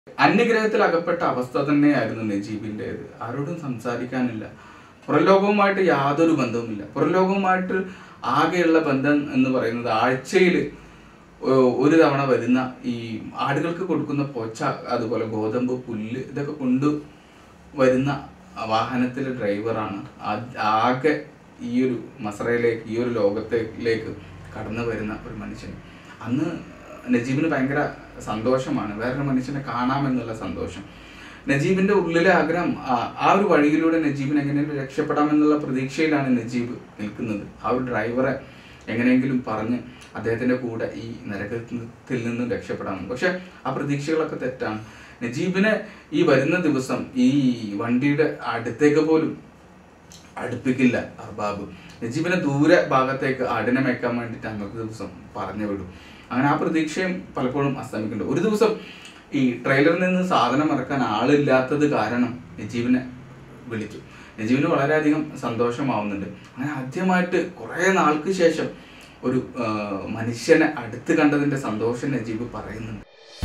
അന്യഗ്രഹത്തിൽ അകപ്പെട്ട അവസ്ഥ തന്നെയായിരുന്നു നജീബിൻ്റെത് ആരോടും സംസാരിക്കാനില്ല പുറംലോകവുമായിട്ട് യാതൊരു ബന്ധവുമില്ല പുറംലോകവുമായിട്ട് ആകെയുള്ള ബന്ധം എന്ന് പറയുന്നത് ആഴ്ചയിൽ ഒരു തവണ വരുന്ന ഈ ആടുകൾക്ക് കൊടുക്കുന്ന പോച്ച അതുപോലെ ഗോതമ്പ് പുല്ല് ഇതൊക്കെ കൊണ്ട് വരുന്ന വാഹനത്തിലെ ഡ്രൈവറാണ് ആ- ആകെ ഈ ഒരു മസറയിലേക്ക് ഈ ഒരു ലോകത്തിലേക്ക് കടന്നു വരുന്ന ഒരു മനുഷ്യൻ അന്ന് നജീബിന് ഭയങ്കര സന്തോഷമാണ് വേറൊരു മനുഷ്യനെ കാണാമെന്നുള്ള സന്തോഷം നജീബിന്റെ ഉള്ളിലെ ആഗ്രഹം ആ- ആ ഒരു വഴിയിലൂടെ നജീബിന് എങ്ങനെയെങ്കിലും രക്ഷപ്പെടാമെന്നുള്ള പ്രതീക്ഷയിലാണ് നജീബ് നിൽക്കുന്നത് ആ ഒരു ഡ്രൈവറെ എങ്ങനെയെങ്കിലും പറഞ്ഞ് അദ്ദേഹത്തിന്റെ കൂടെ ഈ നരകത്തിൽ നിന്നും രക്ഷപ്പെടാമെന്ന് പക്ഷെ ആ പ്രതീക്ഷകളൊക്കെ തെറ്റാണ് നജീബിനെ ഈ വരുന്ന ദിവസം ഈ വണ്ടിയുടെ അടുത്തേക്ക് പോലും അടുപ്പിക്കില്ല അർബാബ് നജീബിനെ ദൂരെ ഭാഗത്തേക്ക് ആടിനെ മേക്കാൻ വേണ്ടിയിട്ട് അന്നത്തെ ദിവസം പറഞ്ഞു വിടും അങ്ങനെ ആ പ്രതീക്ഷയും പലപ്പോഴും അസ്തമിക്കുന്നുണ്ട് ഒരു ദിവസം ഈ ട്രെയിലറിൽ നിന്ന് സാധനം ഇറക്കാൻ ആളില്ലാത്തത് കാരണം നജീബിനെ വിളിച്ചു നജീബിന് വളരെയധികം സന്തോഷമാവുന്നുണ്ട് അങ്ങനെ ആദ്യമായിട്ട് കുറേ നാൾക്ക് ശേഷം ഒരു ആ, മനുഷ്യനെ അടുത്ത് കണ്ടതിന്റെ സന്തോഷം നജീബ് പറയുന്നുണ്ട്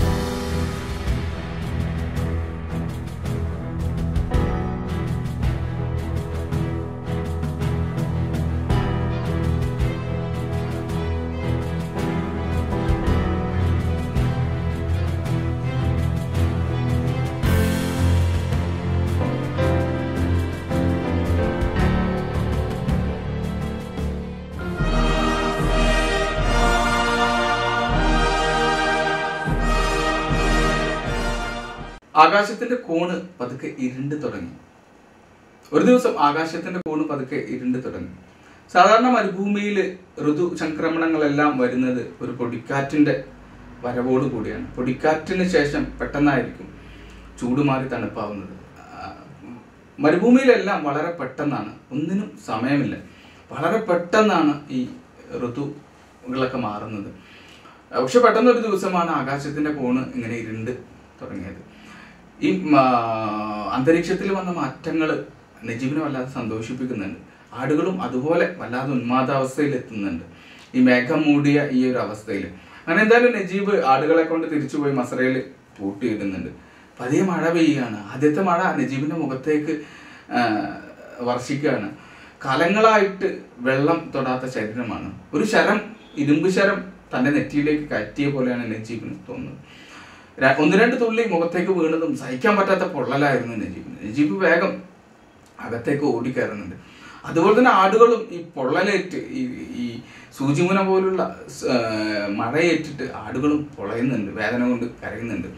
ആകാശത്തിന്റെ കോണ് പതുക്കെ ഇരുണ്ട് തുടങ്ങി ഒരു ദിവസം ആകാശത്തിന്റെ കോണ് പതുക്കെ ഇരുണ്ട് തുടങ്ങി സാധാരണ മരുഭൂമിയിൽ ഋതു സംക്രമണങ്ങളെല്ലാം വരുന്നത് ഒരു പൊടിക്കാറ്റിന്റെ വരവോട് കൂടിയാണ് പൊടിക്കാറ്റിന് ശേഷം പെട്ടെന്നായിരിക്കും ചൂട് മാറി തണുപ്പാവുന്നത് ആ, മരുഭൂമിയിലെല്ലാം വളരെ പെട്ടെന്നാണ് ഒന്നിനും സമയമില്ല വളരെ പെട്ടെന്നാണ് ഈ ഋതുകളൊക്കെ മാറുന്നത് പക്ഷെ പെട്ടെന്ന് ഒരു ദിവസമാണ് ആകാശത്തിന്റെ കോണ് ഇങ്ങനെ ഇരുണ്ട് തുടങ്ങിയത് ഈ മാ- അന്തരീക്ഷത്തിൽ വന്ന മാറ്റങ്ങൾ നജീബിനെ വല്ലാതെ സന്തോഷിപ്പിക്കുന്നുണ്ട് ആടുകളും അതുപോലെ വല്ലാതെ ഉന്മാദാവസ്ഥയിൽ എത്തുന്നുണ്ട് ഈ മേഘം മൂടിയ ഈ ഒരു അവസ്ഥയിൽ അങ്ങനെ എന്തായാലും നജീബ് ആടുകളെ കൊണ്ട് തിരിച്ചുപോയി മസറയിൽ പൂട്ടിയിടുന്നുണ്ട് പതിയെ മഴ പെയ്യുകയാണ് ആദ്യത്തെ മഴ നജീബിന്റെ മുഖത്തേക്ക് ആ, വർഷിക്കുകയാണ് കാലങ്ങളായിട്ട് വെള്ളം തൊടാത്ത ശരീരമാണ് ഒരു ശരം ഇരുമ്പ് ശരം തന്റെ നെറ്റിയിലേക്ക് കയറ്റിയ പോലെയാണ് നജീബിന് തോന്നുന്നത് ര- ഒന്ന് രണ്ട് തുള്ളി മുഖത്തേക്ക് വീണതും സഹിക്കാൻ പറ്റാത്ത പൊള്ളലായിരുന്നു നജീബിന് നജീബ് വേഗം അകത്തേക്ക് ഓടിക്കയറുന്നുണ്ട് അതുപോലെ തന്നെ ആടുകളും ഈ പൊള്ളലേറ്റ് ഈ ഈ സൂചിമുന പോലുള്ള സ്- ആ, മഴയേറ്റിട്ട് ആടുകളും പൊളയുന്നുണ്ട് വേദന കൊണ്ട് കരയുന്നുണ്ട്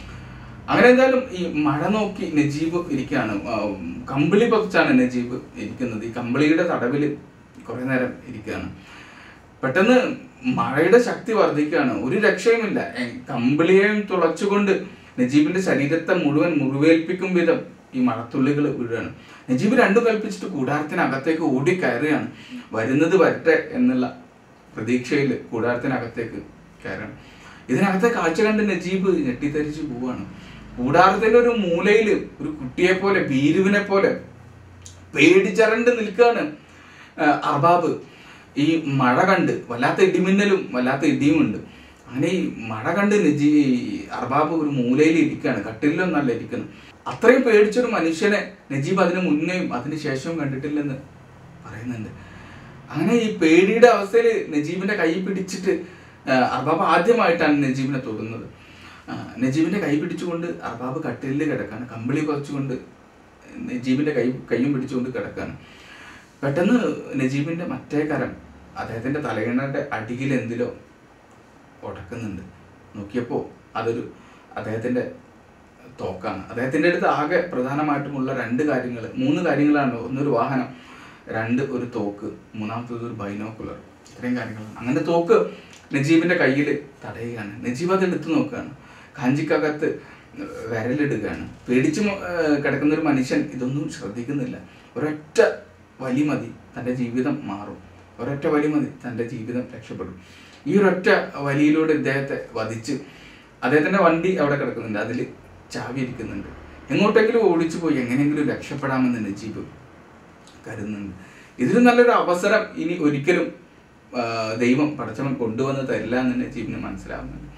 അങ്ങനെ എന്തായാലും ഈ മഴ നോക്കി നജീബ് ഇരിക്കുകയാണ് ആ, കമ്പിളി പതിച്ചാണ് നജീബ് ഇരിക്കുന്നത് ഈ കമ്പിളിയുടെ തടവിൽ കുറെ നേരം ഇരിക്കുകയാണ് പെട്ടെന്ന് മഴയുടെ ശക്തി വർദ്ധിക്കുകയാണ് ഒരു രക്ഷയുമില്ല എ- കമ്പിളിയെയും തുളച്ചുകൊണ്ട് നജീബിന്റെ ശരീരത്തെ മുഴുവൻ മുറിവേൽപ്പിക്കും വിധം ഈ മഴത്തുള്ളികൾ വീഴുകയാണ് നജീബ് രണ്ടും കൽപ്പിച്ചിട്ട് കൂടാരത്തിനകത്തേക്ക് ഓടി കയറുകയാണ് വരുന്നത് വരട്ടെ എന്നുള്ള പ്രതീക്ഷയിൽ കൂടാരത്തിനകത്തേക്ക് കയറണം ഇതിനകത്തെ കാഴ്ച കണ്ട് നജീബ് ഞെട്ടിത്തരിച്ച് പോവാണ് കൂടാരത്തിന്റെ ഒരു മൂലയിൽ ഒരു കുട്ടിയെ പോലെ ഭീരുവിനെ പോലെ പേടിച്ചരണ്ട് നിൽക്കുകയാണ് ആ, അർബാബ് ഈ മഴ കണ്ട് വല്ലാത്ത ഇടിമിന്നലും വല്ലാത്ത ഇടിയും ഉണ്ട് അങ്ങനെ ഈ മഴ കണ്ട് നജീ അർബാബ് ഒരു മൂലയിൽ ഇരിക്കുകയാണ് കട്ടിലൊന്നല്ല ഇരിക്കുന്നത് അത്രയും പേടിച്ചൊരു മനുഷ്യനെ നജീബ് അതിന് മുന്നേയും അതിന് ശേഷവും കണ്ടിട്ടില്ലെന്ന് പറയുന്നുണ്ട് അങ്ങനെ ഈ പേടിയുടെ അവസ്ഥയിൽ നജീബിന്റെ കൈ പിടിച്ചിട്ട് ആ, അർബാബ് ആദ്യമായിട്ടാണ് നജീബിനെ തൊടുന്നത് ആ, നജീബിന്റെ കൈ പിടിച്ചുകൊണ്ട് അർബാബ് കട്ടിലിൽ കിടക്കാണ് കമ്പിളി പറിച്ചുകൊണ്ട് നജീബിന്റെ കൈ കൈയും പിടിച്ചുകൊണ്ട് കിടക്കാണ് പെട്ടെന്ന് നജീബിന്റെ മറ്റേ കരം അദ്ദേഹത്തിന്റെ തലയിണയുടെ അടിയിൽ എന്തിലോ ഉടക്കുന്നുണ്ട് നോക്കിയപ്പോ അതൊരു അദ്ദേഹത്തിന്റെ തോക്കാണ് അദ്ദേഹത്തിന്റെ അടുത്ത് ആകെ പ്രധാനമായിട്ടുമുള്ള രണ്ട് കാര്യങ്ങൾ മൂന്ന് കാര്യങ്ങളാണ് ഒന്നൊരു വാഹനം രണ്ട് ഒരു തോക്ക് മൂന്നാമത്തത് ഒരു ബൈനോക്കുലർ ഇത്രയും കാര്യങ്ങളാണ് അങ്ങനെ തോക്ക് നജീബിന്റെ കയ്യിൽ തടയുകയാണ് നജീബ് അത് എടുത്തു നോക്കുകയാണ് കാഞ്ചിക്കകത്ത് വിരലിടുകയാണ് പേടിച്ച് മൊ- ഏർ കിടക്കുന്ന ഒരു മനുഷ്യൻ ഇതൊന്നും ശ്രദ്ധിക്കുന്നില്ല ഒരൊറ്റ വലി മതി തൻ്റെ ജീവിതം മാറും ഒരൊറ്റ വലി മതി തൻ്റെ ജീവിതം രക്ഷപ്പെടും ഈ ഒരൊറ്റ വലിയിലൂടെ ഇദ്ദേഹത്തെ വധിച്ച് അദ്ദേഹത്തിന്റെ വണ്ടി അവിടെ കിടക്കുന്നുണ്ട് അതിൽ ചാവി ഇരിക്കുന്നുണ്ട് എങ്ങോട്ടെങ്കിലും ഓടിച്ചു പോയി എങ്ങനെയെങ്കിലും രക്ഷപ്പെടാമെന്ന് നജീബ് കരുതുന്നുണ്ട് ഇതിലും നല്ലൊരു അവസരം ഇനി ഒരിക്കലും ആ, ദൈവം പടച്ചവൻ കൊണ്ടുവന്ന് തരില്ല എന്ന് നജീബിന് മനസ്സിലാവുന്നുണ്ട്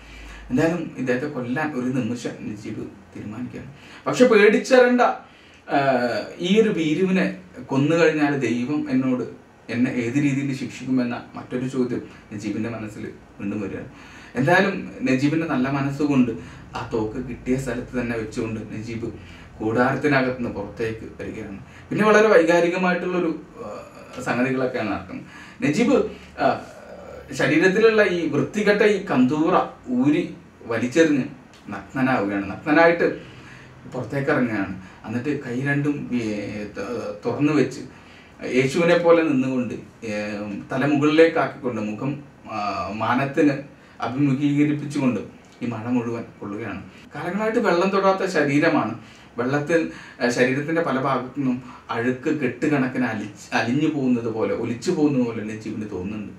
എന്തായാലും ഇദ്ദേഹത്തെ കൊല്ലാൻ ഒരു നിമിഷം നജീബ് തീരുമാനിക്കുകയാണ് പക്ഷെ പേടിച്ചരണ്ട ആഹ്, ഈ ഒരു ഭീരുവിനെ കൊന്നു കഴിഞ്ഞാൽ ദൈവം എന്നോട് എന്നെ ഏത് രീതിയിൽ ശിക്ഷിക്കുമെന്ന മറ്റൊരു ചോദ്യം നജീബിന്റെ മനസ്സിൽ വീണ്ടും വരികയാണ് എന്തായാലും നജീബിന്റെ നല്ല മനസ്സുകൊണ്ട് ആ തോക്ക് കിട്ടിയ സ്ഥലത്ത് തന്നെ വെച്ചുകൊണ്ട് നജീബ് കൂടാരത്തിനകത്ത് നിന്ന് പുറത്തേക്ക് വരികയാണ് പിന്നെ വളരെ വൈകാരികമായിട്ടുള്ളൊരു ആ, സംഗതികളൊക്കെയാണ് നടക്കുന്നത് നജീബ് ആ, ശരീരത്തിലുള്ള ഈ വൃത്തികെട്ട ഈ കന്തൂറ ഊരി വലിച്ചെറിഞ്ഞ് നഗ്നനാവുകയാണ് നഗ്നനായിട്ട് പുറത്തേക്ക് ഇറങ്ങുകയാണ് എന്നിട്ട് കൈ രണ്ടും ഏ, ത- തുറന്നു വെച്ച് യേശുവിനെ പോലെ നിന്നുകൊണ്ട് ഏ, തല മുകളിലേക്ക് ആക്കിക്കൊണ്ട് മുഖം ആ, മാനത്തിന് അഭിമുഖീകരിപ്പിച്ചുകൊണ്ട് ഈ മഴ മുഴുവൻ കൊള്ളുകയാണ് കാലങ്ങളായിട്ട് വെള്ളം തൊടാത്ത ശരീരമാണ് വെള്ളത്തിൽ ആ, ശരീരത്തിന്റെ പല ഭാഗത്തു നിന്നും അഴുക്ക് കെട്ടുകണക്കിന് അലി അലിഞ്ഞു പോകുന്നത് പോലെ ഒലിച്ചു പോകുന്നത് പോലെ നജീബിന് തോന്നുന്നുണ്ട്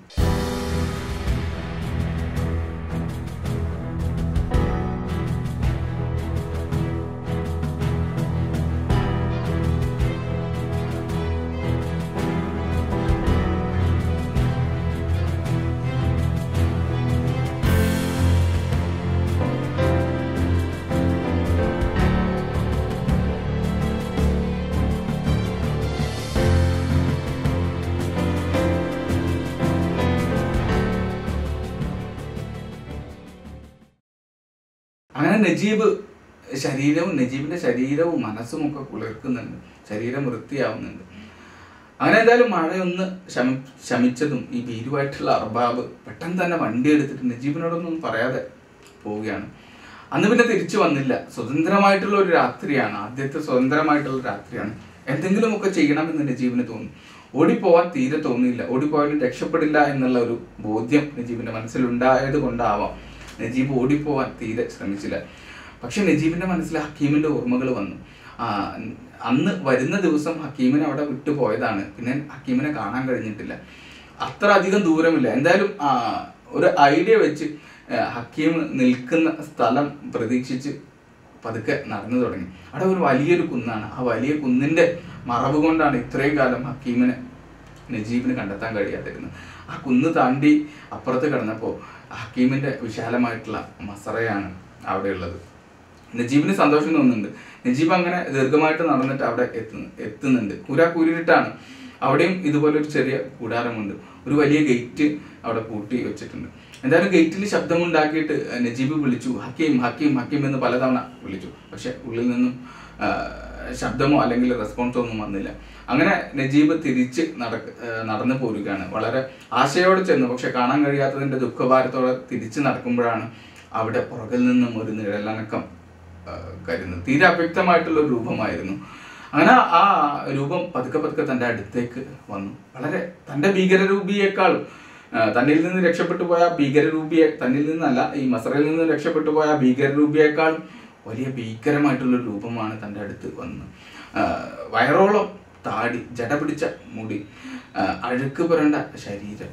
അങ്ങനെ നജീബ് ശരീരവും നജീബിന്റെ ശരീരവും മനസ്സും ഒക്കെ കുളിർക്കുന്നുണ്ട് ശരീരം വൃത്തിയാവുന്നുണ്ട് അങ്ങനെ എന്തായാലും മഴയൊന്ന് ശമി ശമിച്ചതും ഈ ഭീരുവായിട്ടുള്ള അർബാബ് പെട്ടെന്ന് തന്നെ വണ്ടി എടുത്തിട്ട് നജീബിനോടൊന്നും പറയാതെ പോവുകയാണ് അന്ന് പിന്നെ തിരിച്ചു വന്നില്ല സ്വതന്ത്രമായിട്ടുള്ള ഒരു രാത്രിയാണ് ആദ്യത്തെ സ്വതന്ത്രമായിട്ടുള്ള രാത്രിയാണ് എന്തെങ്കിലുമൊക്കെ ചെയ്യണമെന്ന് നജീബിന് തോന്നി ഓടിപ്പോവാൻ തീരെ തോന്നിയില്ല ഓടിപ്പോയാലും രക്ഷപ്പെടില്ല എന്നുള്ള ഒരു ബോധ്യം നജീബിന്റെ മനസ്സിലുണ്ടായത് കൊണ്ടാവാം നജീബ് ഓടിപ്പോവാൻ തീരെ ശ്രമിച്ചില്ല പക്ഷെ നജീബിന്റെ മനസ്സിൽ ഹക്കീമിന്റെ ഓർമ്മകൾ വന്നു ആ, അന്ന് വരുന്ന ദിവസം ഹക്കീമിനെ അവിടെ വിട്ടുപോയതാണ് പിന്നെ ഹക്കീമിനെ കാണാൻ കഴിഞ്ഞിട്ടില്ല അത്ര അധികം ദൂരമില്ല എന്തായാലും ആ, ഒരു ഐഡിയ വെച്ച് ആ, ഹക്കീം നിൽക്കുന്ന സ്ഥലം പ്രതീക്ഷിച്ച് പതുക്കെ നടന്നു തുടങ്ങി അവിടെ ഒരു വലിയൊരു കുന്നാണ് ആ വലിയ കുന്നിന്റെ മറവ് കൊണ്ടാണ് ഇത്രയും കാലം ഹക്കീമിനെ നജീബിന് കണ്ടെത്താൻ കഴിയാതിരുന്നത് ആ കുന്ന് താണ്ടി അപ്പുറത്ത് കിടന്നപ്പോൾ ഹക്കീമിന്റെ വിശാലമായിട്ടുള്ള മസറയാണ് അവിടെ ഉള്ളത് നജീബിന് സന്തോഷം തോന്നുന്നുണ്ട് നജീബ് അങ്ങനെ ദീർഘമായിട്ട് നടന്നിട്ട് അവിടെ എത്തുന്നു എത്തുന്നുണ്ട് കൂരാ കൂരിട്ടാണ് അവിടെയും ഇതുപോലെ ഒരു ചെറിയ കൂടാരമുണ്ട് ഒരു വലിയ ഗേറ്റ് അവിടെ പൂട്ടി വെച്ചിട്ടുണ്ട് എന്തായാലും ഗേറ്റിൽ ശബ്ദമുണ്ടാക്കിയിട്ട് നജീബ് വിളിച്ചു ഹക്കീം ഹക്കീം ഹക്കീം എന്ന് പലതവണ വിളിച്ചു പക്ഷെ ഉള്ളിൽ നിന്നും ആ, ശബ്ദമോ അല്ലെങ്കിൽ റെസ്പോൺസോ ഒന്നും വന്നില്ല അങ്ങനെ നജീബ് തിരിച്ച് നടക്ക ആ, നടന്നു പോരുകയാണ് വളരെ ആശയോടെ ചെന്നു പക്ഷെ കാണാൻ കഴിയാത്തതിന്റെ ദുഃഖഭാരത്തോടെ തിരിച്ചു നടക്കുമ്പോഴാണ് അവിടെ പുറകിൽ നിന്നും ഒരു നിഴലനക്കം ആ, കരുതുന്നത് തീരെ അവ്യക്തമായിട്ടുള്ള ഒരു രൂപമായിരുന്നു അങ്ങനെ ആ രൂപം പതുക്കെ പതുക്കെ തന്റെ അടുത്തേക്ക് വന്നു വളരെ തന്റെ ഭീകരരൂപിയേക്കാളും ആ, തന്നിൽ നിന്ന് രക്ഷപ്പെട്ടു പോയ ഭീകരരൂപിയെ തന്നിൽ നിന്നല്ല ഈ മസറയിൽ നിന്ന് രക്ഷപ്പെട്ടു പോയ ഭീകരരൂപിയേക്കാളും വലിയ ഭീകരമായിട്ടുള്ള ഒരു രൂപമാണ് തന്റെ അടുത്ത് വന്നത് ആ, വയറോളം താടി ജട പിടിച്ച മുടി ആ, അഴുക്ക് പുരണ്ട ശരീരം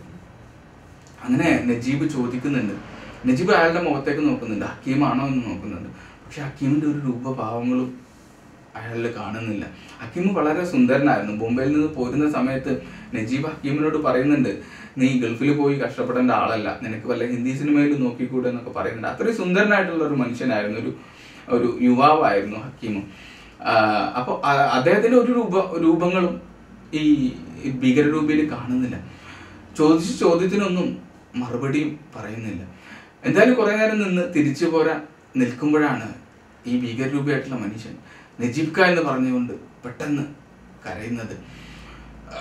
അങ്ങനെ നജീബ് ചോദിക്കുന്നുണ്ട് നജീബ് അയാളുടെ മുഖത്തേക്ക് നോക്കുന്നുണ്ട് ഹക്കീമാണോ എന്ന് നോക്കുന്നുണ്ട് പക്ഷെ ഹക്കീമിന്റെ ഒരു രൂപഭാവങ്ങളും അയാളിൽ കാണുന്നില്ല ഹക്കീം വളരെ സുന്ദരനായിരുന്നു ബോംബെയിൽ നിന്ന് പോരുന്ന സമയത്ത് നജീബ് ഹക്കീമിനോട് പറയുന്നുണ്ട് നീ ഗൾഫിൽ പോയി കഷ്ടപ്പെടേണ്ട ആളല്ല നിനക്ക് വല്ല ഹിന്ദി സിനിമയിൽ നോക്കിക്കൂടെ എന്നൊക്കെ പറയുന്നുണ്ട് അത്രയും സുന്ദരനായിട്ടുള്ള ഒരു മനുഷ്യനായിരുന്നു ഒരു ഒരു യുവാവായിരുന്നു ഹക്കീം അപ്പോൾ അദ്ദേഹത്തിന്റെ ഒരു രൂപ രൂപങ്ങളും ഈ ഭീകരരൂപയിൽ കാണുന്നില്ല ചോദിച്ച ചോദ്യത്തിനൊന്നും മറുപടിയും പറയുന്നില്ല എന്തായാലും കുറെ നേരം നിന്ന് തിരിച്ചു പോരാൻ നിൽക്കുമ്പോഴാണ് ഈ ഭീകരരൂപിയായിട്ടുള്ള മനുഷ്യൻ നജീബ് ഖാൻ എന്ന് പറഞ്ഞുകൊണ്ട് പെട്ടെന്ന് കരയുന്നത് ആ,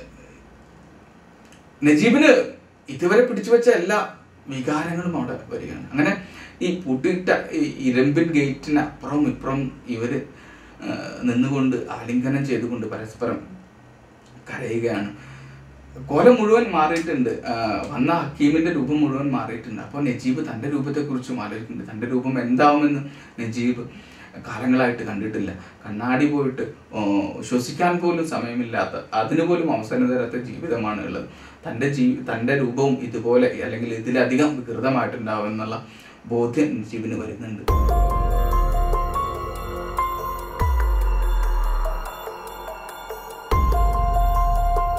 നജീബിന് ഇതുവരെ പിടിച്ചു വെച്ച എല്ലാ വികാരങ്ങളും അവിടെ വരികയാണ് അങ്ങനെ ഈ പൂട്ടിയിട്ട ഈ ഇരമ്പിൻ ഗേറ്റിന് അപ്പുറം ഇപ്പുറം ഇവര് ആ, നിന്നുകൊണ്ട് ആലിംഗനം ചെയ്തുകൊണ്ട് പരസ്പരം കരയുകയാണ് കോലം മുഴുവൻ മാറിയിട്ടുണ്ട് ആ, വന്ന ഹക്കീമിന്റെ രൂപം മുഴുവൻ മാറിയിട്ടുണ്ട് അപ്പോൾ നജീബ് തന്റെ രൂപത്തെക്കുറിച്ചും ആലോചിക്കുന്നുണ്ട് തന്റെ രൂപം എന്താവുമെന്ന് നജീബ് കാലങ്ങളായിട്ട് കണ്ടിട്ടില്ല കണ്ണാടി പോയിട്ട് ഓ, ശ്വസിക്കാൻ പോലും സമയമില്ലാത്ത അതിന് പോലും അവസരം തരാത്ത ജീവിതമാണ് ഉള്ളത് തന്റെ ജീ തന്റെ രൂപവും ഇതുപോലെ അല്ലെങ്കിൽ ഇതിലധികം വികൃതമായിട്ടുണ്ടാവും എന്നുള്ള ബോധ്യം നജീബിന് വരുന്നുണ്ട്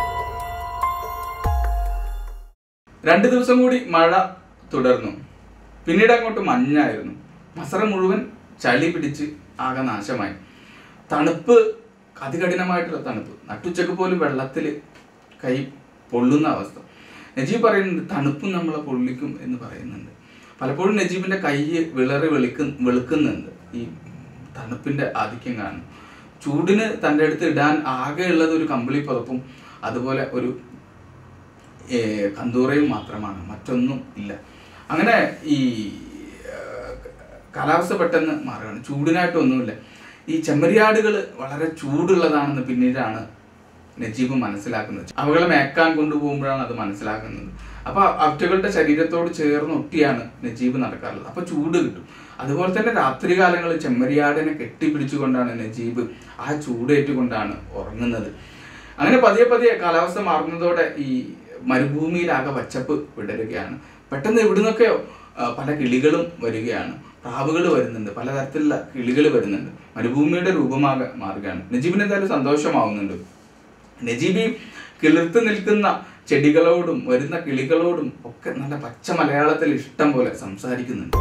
രണ്ട് ദിവസം കൂടി മഴ തുടർന്നു പിന്നീട് അങ്ങോട്ട് മഞ്ഞായിരുന്നു മസറ മുഴുവൻ ചളി പിടിച്ച് ആകെ നാശമായി തണുപ്പ് അതികഠിനമായിട്ടുള്ള തണുപ്പ് നട്ടുച്ചക്ക് പോലും വെള്ളത്തിൽ കൈ പൊള്ളുന്ന അവസ്ഥ നജീബ് പറയുന്നുണ്ട് തണുപ്പും നമ്മളെ പൊള്ളിക്കും എന്ന് പറയുന്നുണ്ട് പലപ്പോഴും നജീബിന്റെ കൈ വിളറി വെളുക്കു വെളുക്കുന്നുണ്ട് ഈ തണുപ്പിന്റെ ആധിക്യം കാരണം ചൂടിന് തൻ്റെ അടുത്ത് ഇടാൻ ആകെ ഉള്ളത് ഒരു കമ്പിളി പുതപ്പും അതുപോലെ ഒരു ഏർ, കന്തൂറയും മാത്രമാണ് മറ്റൊന്നും ഇല്ല അങ്ങനെ ഈ ഏർ, കാലാവസ്ഥ പെട്ടെന്ന് മാറുകയാണ് ചൂടിനായിട്ടൊന്നുമില്ല ഈ ചെമ്മരിയാടുകൾ വളരെ ചൂടുള്ളതാണെന്ന് പിന്നീടാണ് നജീബ് മനസ്സിലാക്കുന്നത് അവകളെ മേക്കാൻ കൊണ്ടുപോകുമ്പോഴാണ് അത് മനസ്സിലാക്കുന്നത് അപ്പൊ അവറ്റകളുടെ ശരീരത്തോട് ചേർന്ന് ഒട്ടിയാണ് നജീബ് നടക്കാറുള്ളത് അപ്പൊ ചൂട് കിട്ടും അതുപോലെ തന്നെ രാത്രികാലങ്ങളിൽ ചെമ്മരിയാടിനെ കെട്ടിപ്പിടിച്ചുകൊണ്ടാണ് നജീബ് ആ ചൂടേറ്റുകൊണ്ടാണ് ഉറങ്ങുന്നത് അങ്ങനെ പതിയെ പതിയെ കാലാവസ്ഥ മാറുന്നതോടെ ഈ മരുഭൂമിയിലാകെ പച്ചപ്പ് വിടരുകയാണ് പെട്ടെന്ന് ഇവിടുന്നൊക്കെയോ ആ, പല കിളികളും വരികയാണ് പ്രാവുകൾ വരുന്നുണ്ട് പലതരത്തിലുള്ള കിളികൾ വരുന്നുണ്ട് മരുഭൂമിയുടെ രൂപമാകെ മാറുകയാണ് നജീബിന് എന്തായാലും സന്തോഷമാവുന്നുണ്ട് നജീബി കിളിർത്ത് നിൽക്കുന്ന ചെടികളോടും വരുന്ന കിളികളോടും ഒക്കെ നല്ല പച്ച മലയാളത്തിൽ ഇഷ്ടം പോലെ സംസാരിക്കുന്നുണ്ട്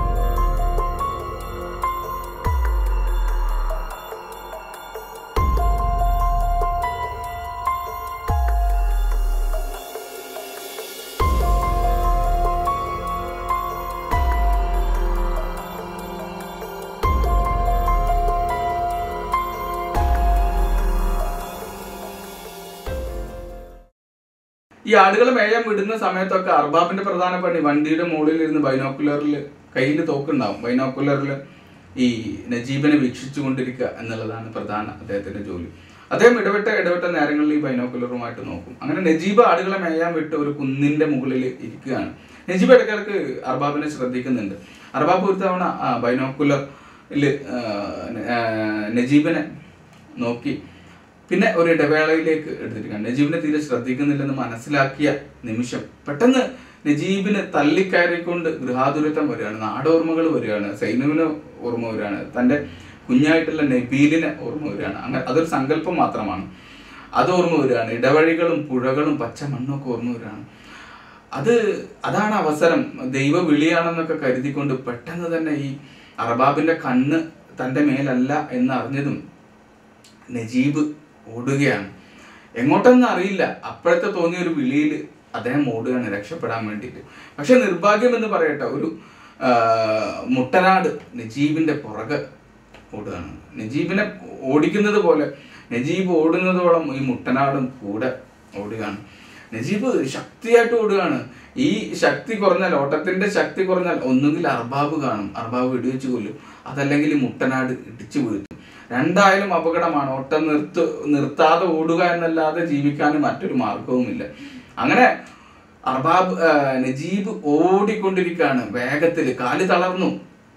ഈ ആടുകൾ മേയാൻ വിടുന്ന സമയത്തൊക്കെ അർബാബിന്റെ പ്രധാന പണി വണ്ടിയുടെ മുകളിൽ ഇരുന്ന് ബൈനോക്കുലറിൽ കയ്യിൽ തോക്കുണ്ടാവും ബൈനോക്കുലറിൽ ഈ നജീബിനെ വീക്ഷിച്ചു കൊണ്ടിരിക്കുക എന്നുള്ളതാണ് പ്രധാന അദ്ദേഹത്തിന്റെ ജോലി അദ്ദേഹം ഇടവിട്ട ഇടവിട്ട നേരങ്ങളിൽ ഈ ബൈനോക്കുലറുമായിട്ട് നോക്കും അങ്ങനെ നജീബ് ആടുകളെ മേയാൻ വിട്ട് ഒരു കുന്നിന്റെ മുകളിൽ ഇരിക്കുകയാണ് നജീബ് ഇടയ്ക്കിടയ്ക്ക് അർബാബിനെ ശ്രദ്ധിക്കുന്നുണ്ട് അർബാബ് ഒരു തവണ ബൈനോക്കുലറിൽ നജീബിനെ നോക്കി പിന്നെ ഒരു ഇടവേളയിലേക്ക് എടുത്തിരിക്കുകയാണ് നജീബിനെ തീരെ ശ്രദ്ധിക്കുന്നില്ലെന്ന് മനസ്സിലാക്കിയ നിമിഷം പെട്ടെന്ന് നജീബിന് തള്ളിക്കയറിക്കൊണ്ട് ഗൃഹാതുരത്വം വരികയാണ് നാടോർമ്മകൾ വരികയാണ് സൈനുവിന് ഓർമ്മ വരികയാണ് തന്റെ കുഞ്ഞായിട്ടുള്ള നബീലിനെ ഓർമ്മ വരികയാണ് അങ്ങനെ അതൊരു സങ്കല്പം മാത്രമാണ് അത് ഓർമ്മ വരികയാണ് ഇടവഴികളും പുഴകളും പച്ച മണ്ണും ഒക്കെ ഓർമ്മ വരികയാണ് അത് അതാണ് അവസരം ദൈവ വിളിയാണെന്നൊക്കെ കരുതിക്കൊണ്ട് പെട്ടെന്ന് തന്നെ ഈ അറബാബിന്റെ കണ്ണ് തന്റെ മേലല്ല എന്ന് അറിഞ്ഞതും നജീബ് ഓടുകയാണ് എങ്ങോട്ടെന്ന് അറിയില്ല അപ്പോഴത്തെ തോന്നിയ ഒരു വിളിയിൽ അദ്ദേഹം ഓടുകയാണ് രക്ഷപ്പെടാൻ വേണ്ടിയിട്ട് പക്ഷെ നിർഭാഗ്യം എന്ന് പറയട്ടെ ഒരു ആ, മുട്ടനാട് നജീബിന്റെ പുറകെ ഓടുകയാണ് നജീബിനെ ഓടിക്കുന്നത് പോലെ നജീബ് ഓടുന്നതോളം ഈ മുട്ടനാടും കൂടെ ഓടുകയാണ് നജീബ് ശക്തിയായിട്ട് ഓടുകയാണ് ഈ ശക്തി കുറഞ്ഞാൽ ഓട്ടത്തിന്റെ ശക്തി കുറഞ്ഞാൽ ഒന്നുകിൽ അർബാബ് കാണും അർബാബ് വെടിവെച്ച് കൊല്ലും അതല്ലെങ്കിൽ ഈ മുട്ടനാട് ഇടിച്ചു വീഴ്ത്തും രണ്ടായാലും അപകടമാണ് ഓട്ടം നിർത്ത് നിർത്താതെ ഓടുക എന്നല്ലാതെ ജീവിക്കാനും മറ്റൊരു മാർഗവുമില്ല അങ്ങനെ അർബാബ് ആ, നജീബ് ഓടിക്കൊണ്ടിരിക്കുകയാണ് വേഗത്തിൽ കാല് തളർന്നു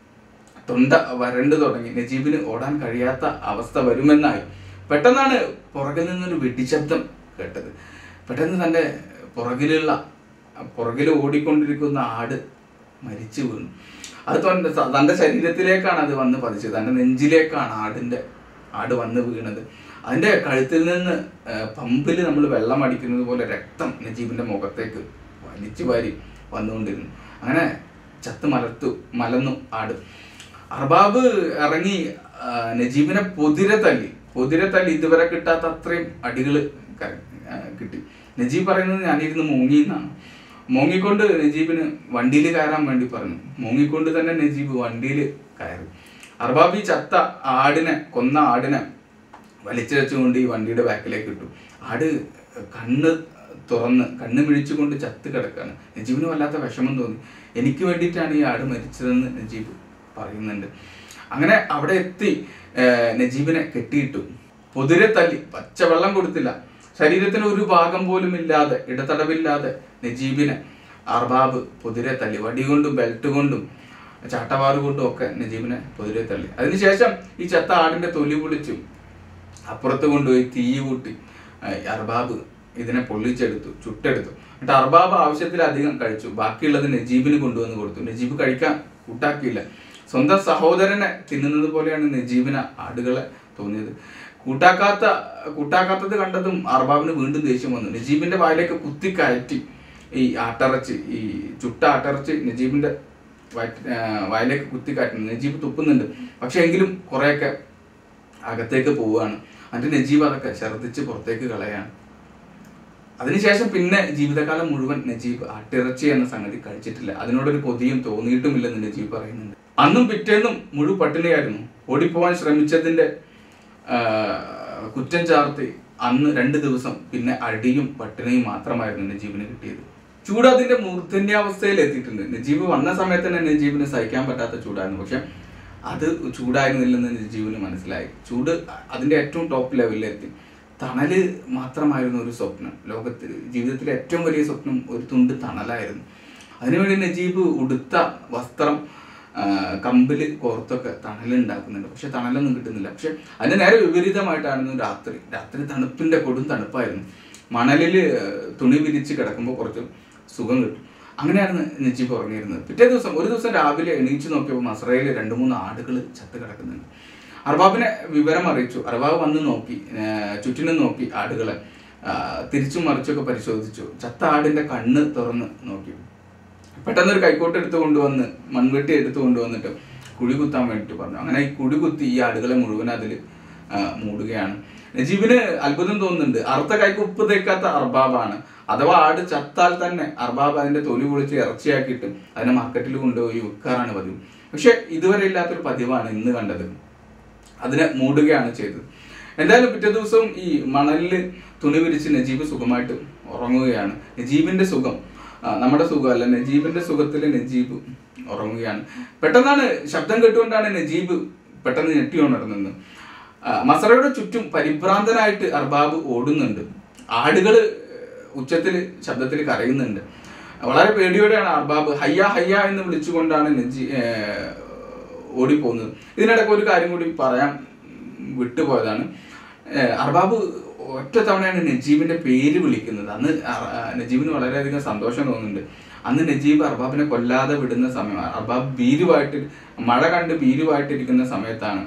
തൊണ്ട വരണ്ടു തുടങ്ങി നജീബിന് ഓടാൻ കഴിയാത്ത അവസ്ഥ വരുമെന്നായി പെട്ടെന്നാണ് പുറകിൽ നിന്നൊരു വെടിശബ്ദം കേട്ടത് പെട്ടെന്ന് തന്റെ പുറകിലുള്ള പുറകിൽ ഓടിക്കൊണ്ടിരിക്കുന്ന ആട് മരിച്ചു വീണു അത് തന്റെ തന്റെ ശരീരത്തിലേക്കാണ് അത് വന്ന് പതിച്ചത് തന്റെ നെഞ്ചിലേക്കാണ് ആടിന്റെ ആട് വന്ന് വീണത് അതിന്റെ കഴുത്തിൽ നിന്ന് പമ്പിൽ നമ്മൾ വെള്ളം അടിക്കുന്നത് പോലെ രക്തം നജീബിന്റെ മുഖത്തേക്ക് വലിച്ചു വാരി വന്നുകൊണ്ടിരുന്നു അങ്ങനെ ചത്ത് മലർത്തു മലന്നു ആട് അർബാബ് ഇറങ്ങി ആ, നജീബിനെ പൊതിരെ തല്ലി പൊതിരെ തല്ലി ഇതുവരെ കിട്ടാത്ത അത്രയും അടികൾ കിട്ടി നജീബ് പറയുന്നത് ഞാനിരുന്ന് മൂങ്ങി എന്നാണ് മൂങ്ങിക്കൊണ്ട് നജീബിന് വണ്ടിയിൽ കയറാൻ വേണ്ടി പറഞ്ഞു മൂങ്ങിക്കൊണ്ട് തന്നെ നജീബ് വണ്ടിയിൽ കയറി അർബാബ് ഈ ചത്ത ആടിനെ കൊന്ന ആടിനെ വലിച്ചിഴച്ചുകൊണ്ട് ഈ വണ്ടിയുടെ ബാക്കിലേക്ക് ഇട്ടു ആട് കണ്ണ് തുറന്ന് കണ്ണ് മിഴിച്ചുകൊണ്ട് ചത്ത് കിടക്കാണ് നജീബിന് വല്ലാത്ത വിഷമം തോന്നി എനിക്ക് വേണ്ടിയിട്ടാണ് ഈ ആട് മരിച്ചതെന്ന് നജീബ് പറയുന്നുണ്ട് അങ്ങനെ അവിടെ എത്തി ഏർ, നജീബിനെ കെട്ടിയിട്ടു പൊതിരെ തല്ലി പച്ചവെള്ളം കൊടുത്തില്ല ശരീരത്തിന് ഒരു ഭാഗം പോലും ഇല്ലാതെ ഇടതടവില്ലാതെ നജീബിനെ അർബാബ് പൊതിരെ തല്ലി വടി കൊണ്ടും ബെൽറ്റ് കൊണ്ടും ചാട്ടവാറ് കൊണ്ടും ഒക്കെ നജീബിനെ പൊതിരെ തള്ളി അതിനുശേഷം ഈ ചത്ത ആടിന്റെ തൊലി പൊളിച്ചു അപ്പുറത്ത് കൊണ്ടുപോയി തീ കൂട്ടി ആ, അർബാബ് ഇതിനെ പൊള്ളിച്ചെടുത്തു ചുട്ടെടുത്തു എന്നിട്ട് അർബാബ് ആവശ്യത്തിലധികം കഴിച്ചു ബാക്കിയുള്ളത് നജീബിന് കൊണ്ടുവന്ന് കൊടുത്തു നജീബ് കഴിക്കാൻ കൂട്ടാക്കിയില്ല സ്വന്തം സഹോദരനെ തിന്നുന്നത് പോലെയാണ് നജീബിന് ആടുകളെ തോന്നിയത് കൂട്ടാക്കാത്ത കൂട്ടാക്കാത്തത് കണ്ടതും അർബാബിന് വീണ്ടും ദേഷ്യം വന്നു നജീബിന്റെ വായിലേക്ക് കുത്തി കയറ്റി ഈ ആട്ടിറച്ചി ഈ ചുട്ട ആട്ടിറച്ചി നജീബിന്റെ വയറ്റ്- ആ, വായിലേക്ക് കുത്തിക്കാറ്റുന്നു നജീബ് തുപ്പുന്നുണ്ട് പക്ഷെ എങ്കിലും കുറേയൊക്കെ അകത്തേക്ക് പോവുകയാണ് എന്നിട്ട് നജീബ് അതൊക്കെ ഛർദ്ദിച്ച് പുറത്തേക്ക് കളയാണ് അതിനുശേഷം പിന്നെ ജീവിതകാലം മുഴുവൻ നജീബ് ആട്ടിറച്ചി എന്ന സംഗതി കഴിച്ചിട്ടില്ല അതിനോടൊരു കൊതിയും തോന്നിയിട്ടുമില്ലെന്ന് നജീബ് പറയുന്നുണ്ട് അന്നും പിറ്റേന്നും മുഴു പട്ടിണിയായിരുന്നു ഓടിപ്പോവാൻ ശ്രമിച്ചതിന്റെ ആ, കുറ്റം ചാർത്തി അന്ന് രണ്ട് ദിവസം പിന്നെ അടിയും പട്ടിണിയും മാത്രമായിരുന്നു നജീബിന് കിട്ടിയത് ചൂട് അതിന്റെ മൂർധന്യാവസ്ഥയിൽ എത്തിയിട്ടുണ്ട് നജീബ് വന്ന സമയത്ത് തന്നെ നജീബിന് സഹിക്കാൻ പറ്റാത്ത ചൂടായിരുന്നു പക്ഷെ അത് ചൂടായിരുന്നില്ലെന്ന് നജീബിന് മനസ്സിലായി ചൂട് അതിന്റെ ഏറ്റവും ടോപ്പ് ലെവലിൽ എത്തി തണല് മാത്രമായിരുന്നു ഒരു സ്വപ്നം ലോകത്തിൽ ജീവിതത്തിലെ ഏറ്റവും വലിയ സ്വപ്നം ഒരു തുണ്ട് തണലായിരുന്നു അതിനുവേണ്ടി നജീബ് ഉടുത്ത വസ്ത്രം ആ, കമ്പില് കോർത്തൊക്കെ തണലുണ്ടാക്കുന്നുണ്ട് പക്ഷെ തണലൊന്നും കിട്ടുന്നില്ല പക്ഷെ അതിന്റെ നേരെ വിപരീതമായിട്ടായിരുന്നു രാത്രി രാത്രി തണുപ്പിന്റെ കൊടും തണുപ്പായിരുന്നു മണലില് തുണി വിരിച്ച് കിടക്കുമ്പോൾ കുറച്ച് സുഖം കിട്ടും അങ്ങനെയാണ് നജീബ് ഉറങ്ങിയിരുന്നത് പിറ്റേ ദിവസം ഒരു ദിവസം രാവിലെ എണീച്ചു നോക്കിയപ്പോൾ മസ്രയിൽ രണ്ട് മൂന്ന് ആടുകൾ ചത്ത് കിടക്കുന്നുണ്ട് അർബാബിനെ വിവരം അറിയിച്ചു അർബാബ് വന്ന് നോക്കി ആ, ചുറ്റിനും നോക്കി ആടുകളെ ആ, തിരിച്ചും മറിച്ചൊക്കെ പരിശോധിച്ചു ചത്ത ആടിന്റെ കണ്ണ് തുറന്ന് നോക്കി പെട്ടെന്ന് ഒരു കൈക്കോട്ട് എടുത്ത് കൊണ്ടുവന്ന് മൺവെട്ടി എടുത്ത് കൊണ്ടുവന്നിട്ട് കുഴി കുത്താൻ വേണ്ടിട്ട് പറഞ്ഞു അങ്ങനെ ഈ കുഴി കുത്തി ഈ ആടുകളെ മുഴുവൻ അതിൽ മൂടുകയാണ് നജീബിന് അത്ഭുതം തോന്നുന്നുണ്ട് അറുത്ത കൈക്ക് ഉപ്പ് തേക്കാത്ത അർബാബാണ് അഥവാ ആട് ചത്താൽ തന്നെ അർബാബ് അതിന്റെ തൊലി പൊളിച്ച് ഇറച്ചിയാക്കിയിട്ട് അതിനെ മാർക്കറ്റിൽ കൊണ്ടുപോയി വിൽക്കാറാണ് പതിവ് പക്ഷെ ഇതുവരെ ഇല്ലാത്തൊരു പതിവാണ് ഇന്ന് കണ്ടത് അതിനെ മൂടുകയാണ് ചെയ്തത് എന്തായാലും പിറ്റേ ദിവസവും ഈ മണലിൽ തുണി വിരിച്ച് നജീബ് സുഖമായിട്ട് ഉറങ്ങുകയാണ് നജീബിന്റെ സുഖം ആ, നമ്മുടെ സുഖമല്ല നജീബിന്റെ സുഖത്തിൽ നജീബ് ഉറങ്ങുകയാണ് പെട്ടെന്നാണ് ശബ്ദം കേട്ടുകൊണ്ടാണ് നജീബ് പെട്ടെന്ന് ഞെട്ടി ഉണർന്നത് ആ, മസറയുടെ ചുറ്റും പരിഭ്രാന്തനായിട്ട് അർബാബ് ഓടുന്നുണ്ട് ആടുകള് ഉച്ചത്തിൽ ശബ്ദത്തിൽ കരയുന്നുണ്ട് വളരെ പേടിയോടെയാണ് അർബാബ് ഹയ്യ ഹയ്യ എന്ന് വിളിച്ചുകൊണ്ടാണ് നജീ ഏർ, ഓടിപ്പോകുന്നത് ഇതിനിടയ്ക്ക് ഒരു കാര്യം കൂടി പറയാൻ വിട്ടുപോയതാണ് ഏഹ് അർബാബ് ഒറ്റ തവണയാണ് നജീബിന്റെ പേര് വിളിക്കുന്നത് അന്ന് അർ- ആ നജീബിന് വളരെയധികം സന്തോഷം തോന്നുന്നുണ്ട് അന്ന് നജീബ് അർബാബിനെ കൊല്ലാതെ വിടുന്ന സമയം അർബാബ് ഭീരുവായിട്ട് മഴ കണ്ട് ഭീരുവായിട്ടിരിക്കുന്ന സമയത്താണ്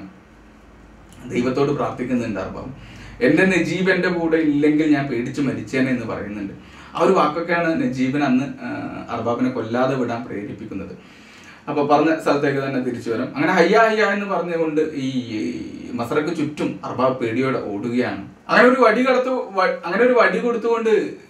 ദൈവത്തോട് പ്രാർത്ഥിക്കുന്നുണ്ട് അർബാബ് എന്റെ നജീബ് എന്റെ കൂടെ ഇല്ലെങ്കിൽ ഞാൻ പേടിച്ച് മരിച്ചേനെ എന്ന് പറയുന്നുണ്ട് ആ ഒരു വാക്കൊക്കെയാണ് നജീബിനെ അന്ന് ആ, അർബാബിനെ കൊല്ലാതെ വിടാൻ പ്രേരിപ്പിക്കുന്നത് അപ്പൊ പറഞ്ഞ സ്ഥലത്തേക്ക് തന്നെ തിരിച്ചു വരാം അങ്ങനെ ഹയ്യ ഹയ്യ എന്ന് പറഞ്ഞുകൊണ്ട് ഈ മസറക്ക് ചുറ്റും അർബാബ് പേടിയോടെ ഓടുകയാണ് അങ്ങനെ ഒരു വടി കടത്തു വ- അങ്ങനെ ഒരു വടി കൊടുത്തുകൊണ്ട്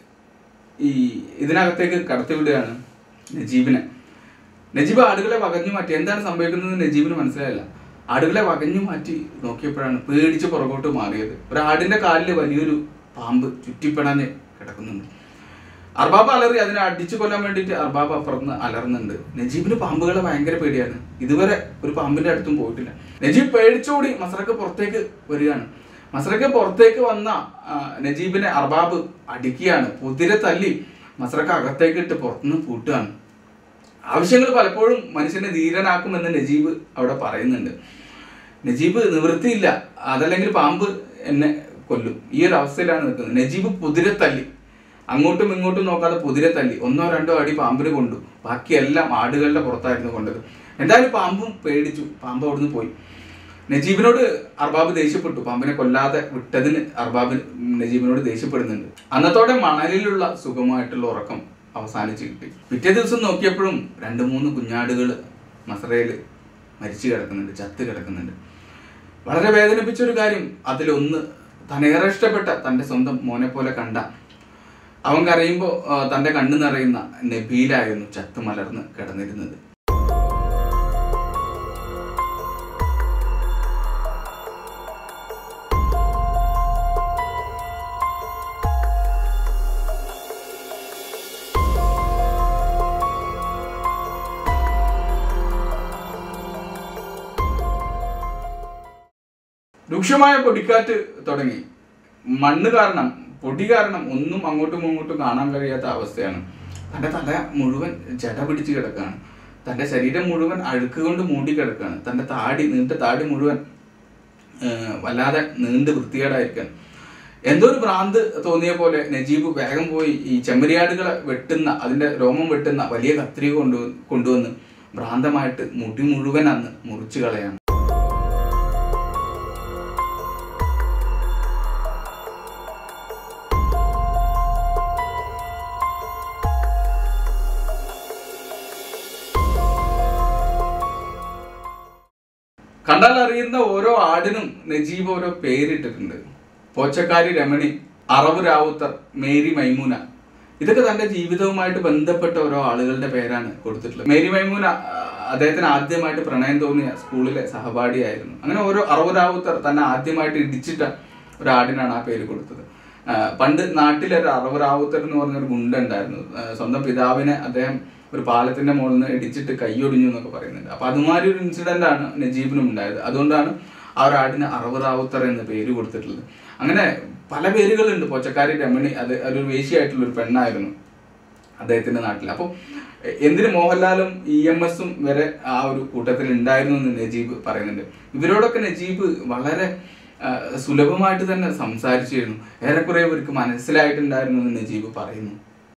ഈ ഇതിനകത്തേക്ക് കടത്തിവിടുകയാണ് നജീബിനെ നജീബ് ആടുകളെ വകഞ്ഞു മാറ്റി എന്താണ് സംഭവിക്കുന്നത് നജീബിന് മനസ്സിലായില്ല ആടുകളെ വകഞ്ഞു മാറ്റി നോക്കിയപ്പോഴാണ് പേടിച്ച് പുറകോട്ട് മാറിയത് ഒരു ആടിന്റെ കാലിൽ വലിയൊരു പാമ്പ് ചുറ്റിപ്പിണഞ്ഞ് കിടക്കുന്നുണ്ട് അർബാബ് അലറി അതിനെ അടിച്ചു കൊല്ലാൻ വേണ്ടിയിട്ട് അർബാബ് അപ്പുറത്ത് അലർന്നുണ്ട് നജീബിന് പാമ്പുകളെ ഭയങ്കര പേടിയാണ് ഇതുവരെ ഒരു പാമ്പിന്റെ അടുത്തും പോയിട്ടില്ല നജീബ് പേടിച്ചോടി മസറക്ക് പുറത്തേക്ക് വരികയാണ് മസറക്ക് പുറത്തേക്ക് വന്ന ആ, നജീബിനെ അർബാബ് അടിക്കുകയാണ് കുതിരെ തല്ലി മസറക്ക് അകത്തേക്ക് ഇട്ട് പുറത്തുനിന്ന് പൂട്ടുകയാണ് ആവശ്യങ്ങൾ പലപ്പോഴും മനുഷ്യനെ ധീരനാക്കുമെന്ന് നജീബ് അവിടെ പറയുന്നുണ്ട് നജീബ് നിവൃത്തിയില്ല അതല്ലെങ്കിൽ പാമ്പ് എന്നെ കൊല്ലും ഈ ഒരു അവസ്ഥയിലാണ് നിൽക്കുന്നത് നജീബ് കുതിരെ തല്ലി അങ്ങോട്ടും ഇങ്ങോട്ടും നോക്കാതെ കുതിരെ തല്ലി ഒന്നോ രണ്ടോ അടി പാമ്പിന് കൊണ്ടു ബാക്കിയെല്ലാം ആടുകളുടെ പുറത്തായിരുന്നു കൊണ്ടത് എന്തായാലും പാമ്പും പേടിച്ചു പാമ്പ് അവിടുന്ന് പോയി നജീബിനോട് അർബാബ് ദേഷ്യപ്പെട്ടു പാമ്പിനെ കൊല്ലാതെ വിട്ടതിന് അർബാബ് നജീബിനോട് ദേഷ്യപ്പെടുന്നുണ്ട് അന്നത്തോടെ മണലിലുള്ള സുഖമായിട്ടുള്ള ഉറക്കം അവസാനിച്ച് കിട്ടി പിറ്റേ ദിവസം നോക്കിയപ്പോഴും രണ്ട് മൂന്ന് കുഞ്ഞാടുകൾ മസറയിൽ മരിച്ചു കിടക്കുന്നുണ്ട് ചത്ത് കിടക്കുന്നുണ്ട് വളരെ വേദനിപ്പിച്ച ഒരു കാര്യം അതിലൊന്ന് തനേറെ ഇഷ്ടപ്പെട്ട തന്റെ സ്വന്തം മോനെ പോലെ കണ്ട അവൻ കരയുമ്പോൾ തന്റെ കണ്ണു നിറയുന്ന നബീലായിരുന്നു ചത്ത് മലർന്ന് കിടന്നിരുന്നത് രൂക്ഷമായ പൊടിക്കാറ്റ് തുടങ്ങി മണ്ണ് കാരണം പൊടി കാരണം ഒന്നും അങ്ങോട്ടും ഇങ്ങോട്ടും കാണാൻ കഴിയാത്ത അവസ്ഥയാണ് തന്റെ തല മുഴുവൻ ജട പിടിച്ച് കിടക്കുകയാണ് തന്റെ ശരീരം മുഴുവൻ അഴുക്ക് കൊണ്ട് മൂടി കിടക്കുകയാണ് തന്റെ താടി നീണ്ട താടി മുഴുവൻ ഏഹ്, വല്ലാതെ നീണ്ട് വൃത്തികേടായിരിക്കാൻ എന്തോ ഒരു ഭ്രാന്ത് തോന്നിയ പോലെ നജീബ് വേഗം പോയി ഈ ചെമ്മരിയാടുകളെ വെട്ടുന്ന അതിന്റെ രോമം വെട്ടുന്ന വലിയ കത്രിക കൊണ്ടു കൊണ്ടുവന്ന് ഭ്രാന്തമായിട്ട് മുടി മുഴുവൻ അന്ന് മുറിച്ചു കളയാണ് ആടിനും നജീബ് ഓരോ പേരിട്ടിട്ടുണ്ട് പോച്ചക്കാരി രമണി അറവ് റാവുത്തർ മേരി മൈമൂന ഇതൊക്കെ തന്റെ ജീവിതവുമായിട്ട് ബന്ധപ്പെട്ട ഓരോ ആളുകളുടെ പേരാണ് കൊടുത്തിട്ടുള്ളത് മേരി മൈമൂന ആ, അദ്ദേഹത്തിന് ആദ്യമായിട്ട് പ്രണയം തോന്നിയ സ്കൂളിലെ സഹപാഠിയായിരുന്നു അങ്ങനെ ഓരോ അറവ് റാവുത്തർ തന്നെ ആദ്യമായിട്ട് ഇടിച്ചിട്ട ഒരാടിനാണ് ആ പേര് കൊടുത്തത് ആ, പണ്ട് നാട്ടിലൊരു അറവ് റാവുത്തർ എന്ന് പറഞ്ഞൊരു ഗുണ്ട ഉണ്ടായിരുന്നു ആ, സ്വന്തം പിതാവിനെ അദ്ദേഹം ഒരു പാലത്തിന്റെ മുകളിൽ നിന്ന് ഇടിച്ചിട്ട് കൈയൊടിഞ്ഞു എന്നൊക്കെ പറയുന്നുണ്ട് അപ്പൊ അതുമാതിരി ഒരു ഇൻസിഡന്റ് ആണ് നജീബിനും ഉണ്ടായത് അതുകൊണ്ടാണ് ആ ഒരു ആടിന് അറവ് റാവുത്തർ എന്ന പേര് കൊടുത്തിട്ടുള്ളത് അങ്ങനെ പല പേരുകളുണ്ട് പോച്ചക്കാരി രമണി അത് ഒരു വേശിയായിട്ടുള്ള ഒരു പെണ്ണായിരുന്നു അദ്ദേഹത്തിന്റെ നാട്ടിൽ അപ്പോൾ എന്തിന് മോഹൻലാലും ഇ എം എസും വരെ ആ ഒരു കൂട്ടത്തിൽ ഉണ്ടായിരുന്നു എന്ന് നജീബ് പറയുന്നുണ്ട് ഇവരോടൊക്കെ നജീബ് വളരെ ആ, സുലഭമായിട്ട് തന്നെ സംസാരിച്ചിരുന്നു ഏറെക്കുറെ ഇവർക്ക് മനസ്സിലായിട്ടുണ്ടായിരുന്നു എന്ന് നജീബ് പറയുന്നു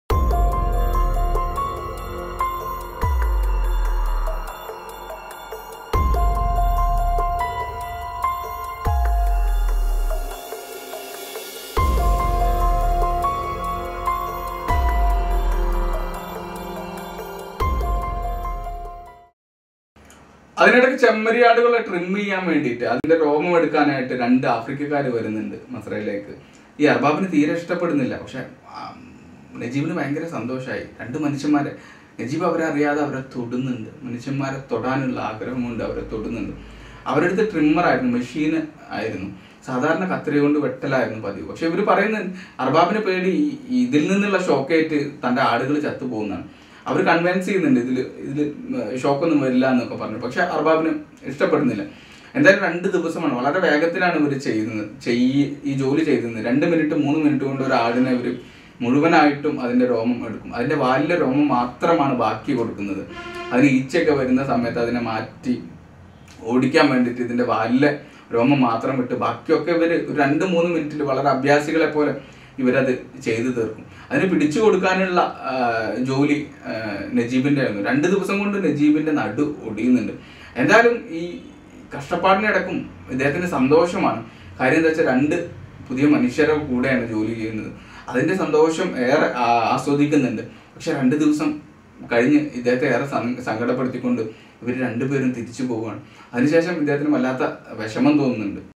അതിനിടയ്ക്ക് ചെമ്മരിയാടുകളെ ട്രിം ചെയ്യാൻ വേണ്ടിയിട്ട് അതിന്റെ രോമം എടുക്കാനായിട്ട് രണ്ട് ആഫ്രിക്കക്കാർ വരുന്നുണ്ട് മസ്രയിലേക്ക് ഈ അർബാബിന് തീരെ ഇഷ്ടപ്പെടുന്നില്ല പക്ഷെ ആ, നജീബിന് ഭയങ്കര സന്തോഷമായി രണ്ട് മനുഷ്യന്മാരെ നജീബ് അവരെ അറിയാതെ അവരെ തൊടുന്നുണ്ട് മനുഷ്യന്മാരെ തൊടാനുള്ള ആഗ്രഹമുണ്ട് അവരെ തൊടുന്നുണ്ട് അവരുടെ അടുത്ത് ട്രിമ്മർ ആയിരുന്നു മെഷീൻ ആയിരുന്നു സാധാരണ കത്രി കൊണ്ട് വെട്ടലായിരുന്നു പതിവ് പക്ഷെ ഇവർ പറയുന്നത് അർബാബിന് പേടി ഈ- ഇതിൽ നിന്നുള്ള ഷോക്കേറ്റ് തന്റെ ആടുകൾ ചത്തുപോകുന്നതാണ് അവർ കൺവിൻസ് ചെയ്യുന്നുണ്ട് ഇതിൽ ഇതിൽ ഷോക്കൊന്നും വരില്ല എന്നൊക്കെ പറഞ്ഞു പക്ഷെ അർബാബിന് ഇഷ്ടപ്പെടുന്നില്ല എന്തായാലും രണ്ട് ദിവസമാണ് വളരെ വേഗത്തിലാണ് ഇവർ ചെയ്യുന്നത് ചെയ്യ ഈ ജോലി ചെയ്യുന്നത് രണ്ട് മിനിറ്റ് മൂന്ന് മിനിറ്റ് കൊണ്ട് ഒരു ആടിനെ ഇവർ മുഴുവനായിട്ടും അതിന്റെ രോമം എടുക്കും അതിന്റെ വാലിലെ രോമം മാത്രമാണ് ബാക്കി കൊടുക്കുന്നത് അതിന് ഈച്ചയൊക്കെ വരുന്ന സമയത്ത് അതിനെ മാറ്റി ഓടിക്കാൻ വേണ്ടിയിട്ട് ഇതിന്റെ വാലിലെ രോമം മാത്രം വിട്ട് ബാക്കിയൊക്കെ ഇവർ ഒരു രണ്ട് മൂന്ന് മിനിറ്റിൽ വളരെ അഭ്യാസികളെ പോലെ ഇവരത് ചെയ്തു തീർക്കും അതിന് പിടിച്ചു കൊടുക്കാനുള്ള ആ, ജോലി ആ, നജീബിന്റെ ആയിരുന്നു രണ്ട് ദിവസം കൊണ്ട് നജീബിന്റെ നടു ഒടിയുന്നുണ്ട് എന്തായാലും ഈ കഷ്ടപ്പാടിനിടക്കും ഇദ്ദേഹത്തിന് സന്തോഷമാണ് കാര്യം എന്താ വെച്ചാൽ രണ്ട് പുതിയ മനുഷ്യരെ കൂടെയാണ് ജോലി ചെയ്യുന്നത് അതിന്റെ സന്തോഷം ഏറെ ആ- ആസ്വദിക്കുന്നുണ്ട് പക്ഷെ രണ്ട് ദിവസം കഴിഞ്ഞ് ഇദ്ദേഹത്തെ ഏറെ സം- സങ്കടപ്പെടുത്തിക്കൊണ്ട് ഇവർ രണ്ടുപേരും തിരിച്ചു പോവുകയാണ് അതിനുശേഷം ഇദ്ദേഹത്തിന് വല്ലാത്ത വിഷമം തോന്നുന്നുണ്ട്